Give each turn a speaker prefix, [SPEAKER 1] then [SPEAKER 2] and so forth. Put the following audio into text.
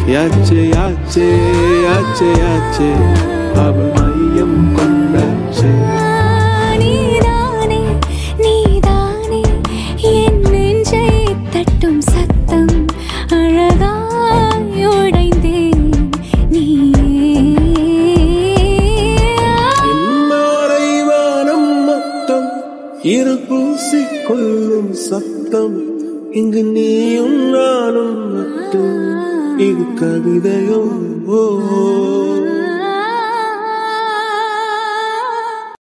[SPEAKER 1] யாச்சே யாச்சே யாச்சே யாச்சே அவள் மையம் கொண்டாச்சே
[SPEAKER 2] நீதானே நீதானே என் நெஞ்சை தட்டும் சத்தம் அழகாய் உடைந்தேன் நீயே
[SPEAKER 1] என்னாரை வானம் மொத்தம் இரு பூசி கொள்ளும் சத்தம் இங்கு நீயும் நானும் மட்டும் இது கவிதையோ ஓ